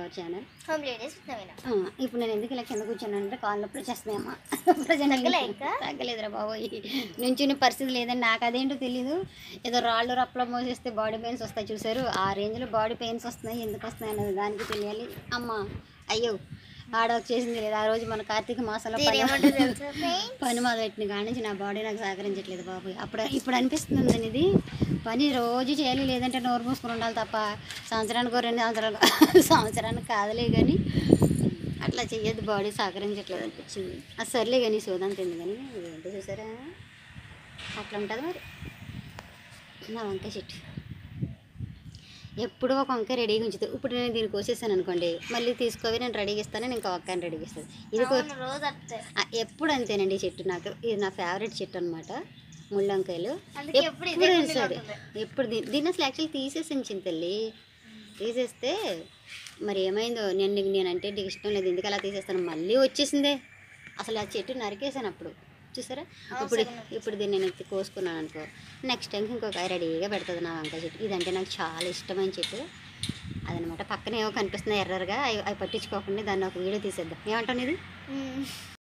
Hour channel home ladies Naveena ఇప్పుడు నేను ఎందుకు ఇలా కింద కూర్చున్నానంటే కాళ్ళు నొప్పులు వచ్చేస్తున్నాయమ్మా ప్రజెంట్ తగ్గలే ఇంకా? తగ్గలేదురా బాబోయ్ నుంచుని పరిస్థితి లేదని నాకు అదేంటో తెలీదు ఏదో రాళ్ళు రప్పలో మోసేస్తే బాడీ పెయిన్స్ వస్తాయి చూసారు ఆ రేంజ్లో బాడీ పెయిన్స్ వస్తున్నాయి ఎందుకు వస్తున్నాయి అన్నది దానికి తెలియాలి అమ్మ అయ్యో ఆడవకు చేసింది లేదు ఆ రోజు మన కార్తీక మాసంలో దీని పని ఏమంటారు తెలుసా పని మొదలెట్టిన కాడి నుంచి నా బాడీ నాకు సహకరించట్లేదు బాబు అప్పుడు ఇప్పుడు అనిపిస్తుంది ఇది పని రోజు చేయాలి లేదంటే నోరు మూసుకుని ఉండాలి తప్ప సంవత్సరానికి ఓ రెండు సంవత్సరాలు సంవత్సరానికి కాదులే కానీ అట్లా చెయ్యొద్దు బాడీ సహకరించట్లేదు అనిపించింది అది సర్లే కానీ సోదాంత ఎందుకు కానీ ఏంటో చూసారా అట్లా ఉంటుంది మరి నా వంకాయ చెట్టు ఎప్పుడూ ఒక వంకాయ రెడీగా ఉంచుతుంది ఇప్పుడు నేను దీన్ని కోసేసాను అనుకోండి మళ్ళీ తీసుకోవి నేను రెడీగా ఇస్తాను నేను ఇంకో వంకాయని రెడీగా ఇస్తాను ఇది కో అవును, రోజు అంతే ఆ, ఎప్పుడు అంతేనండి ఈ చెట్టు నాకు ఇది నా ఫేవరెట్ చెట్టు అనమాట ముళ్ళంకాయలు అందుకే ఎప్పుడు ఇదే ఎప్పుడు కుండీలో సరే ఉంటుంది. ఎప్పుడు దీన్ని దీన్ని అసలు యాక్చువల్ తీసేసి ఉంచింది తల్లి తీసేస్తే మరి ఏమైందో నేను నీకు నేనంటే నీకు ఇష్టం లేదు ఎందుకు అలా తీసేస్తాను మళ్ళీ వచ్చేసిందే అసలు ఆ చెట్టు నరికేసాను అప్పుడు చూసారా ఇప్పుడు ఇప్పుడు దీన్ని నేను ఎత్తి కోసుకున్నాను అనుకో నెక్స్ట్ టైంకి ఇంకొక రెడీగా పెడుతుంది నా వంకాయ చెట్టు ఇదంటే నాకు చాలా ఇష్టమైన చెట్టు అదనమాట పక్కన ఏమో కనిపిస్తున్నాయి ఎర్రగా అవి అవి పట్టించుకోకుండా దాన్ని ఒక వీడియో తీసేద్దాం ఏమంటావు ఇది ఉమ్.